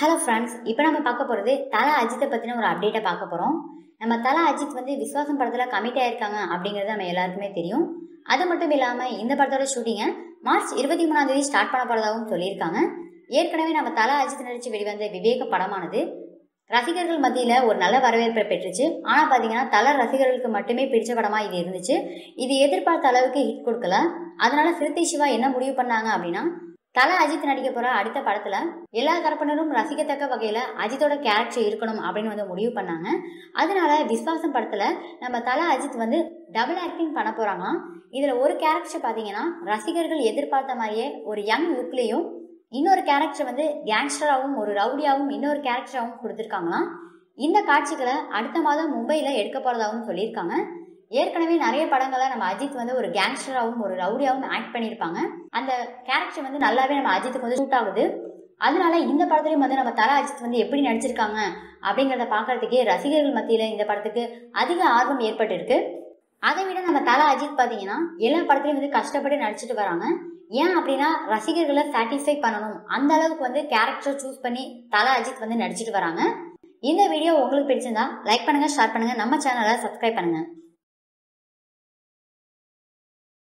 hello friends இப்போ நம்ம பார்க்க போகிறது தல அஜித்தை பற்றின ஒரு அப்டேட்டை பார்க்க போகிறோம் நம்ம தல அஜித் வந்து விஸ்வாசம் படத்தில் கமிட் ஆயிருக்காங்க அப்படிங்கிறது நம்ம எல்லாருக்குமே தெரியும் அது மட்டும் இல்லாமல் இந்த படத்தோட ஷூட்டிங்கை மார்ச் இருபத்தி மூணாம் தேதி ஸ்டார்ட் பண்ண போகிறதாகவும் சொல்லியிருக்காங்க ஏற்கனவே நம்ம தல அஜித் நடித்து வெளிவந்த விவேக படமானது ரசிகர்கள் மத்தியில் ஒரு நல்ல வரவேற்பை பெற்றுச்சு ஆனால் பார்த்தீங்கன்னா தல ரசிகர்களுக்கு மட்டுமே பிடிச்ச படமாக இது இருந்துச்சு இது எதிர்பார்த்த அளவுக்கு ஹிட் கொடுக்கல அதனால சிறுத்தை சிவா என்ன முடிவு பண்ணாங்க அப்படின்னா தல அஜித் நடிக்க போற அடுத்த படத்துல எல்லா தரப்பினரும் ரசிக்கத்தக்க வகையில அஜித்தோட கேரக்டர் இருக்கணும் அப்படின்னு வந்து முடிவு பண்ணாங்க அதனால விஸ்வாசம் படத்துல நம்ம தல அஜித் வந்து டபுள் ஆக்டிங் பண்ண போறாங்களாம் இதுல ஒரு கேரக்டர் பாத்தீங்கன்னா ரசிகர்கள் எதிர்பார்த்த மாதிரியே ஒரு யங் லுக்லயும் இன்னொரு கேரக்டர் வந்து கேங்ஸ்டராகவும் ஒரு ரவுடியாகவும் இன்னொரு கேரக்டராகவும் கொடுத்துருக்காங்களாம் இந்த காட்சிகளை அடுத்த மாதம் மும்பையில் எடுக்க போகிறதாகவும் சொல்லியிருக்காங்க ஏற்கனவே நிறைய படங்களை நம்ம அஜித் வந்து ஒரு கேங்ஸ்டராகவும் ஒரு ரவுடியாகவும் ஆக்ட் பண்ணியிருப்பாங்க அந்த கேரக்டர் வந்து நல்லாவே நம்ம அஜித்துக்கு வந்து சூட் ஆகுது அதனால இந்த படத்துலையும் வந்து நம்ம தல அஜித் வந்து எப்படி நடிச்சிருக்காங்க அப்படிங்கிறத பார்க்கறதுக்கே ரசிகர்கள் மத்தியில் இந்த படத்துக்கு அதிக ஆர்வம் ஏற்பட்டிருக்கு அதை விட நம்ம தல அஜித் பார்த்தீங்கன்னா எல்லா படத்துலையும் வந்து கஷ்டப்பட்டு நடிச்சிட்டு வராங்க ஏன் அப்படின்னா ரசிகர்களை சாட்டிஸ்ஃபை பண்ணணும் அந்த அளவுக்கு வந்து கேரக்டர் சூஸ் பண்ணி தல அஜித் வந்து நடிச்சிட்டு வராங்க இந்த வீடியோ உங்களுக்கு பிடிச்சிருந்தா லைக் பண்ணுங்க ஷேர் பண்ணுங்க நம்ம சேனலை சப்ஸ்கிரைப் பண்ணுங்க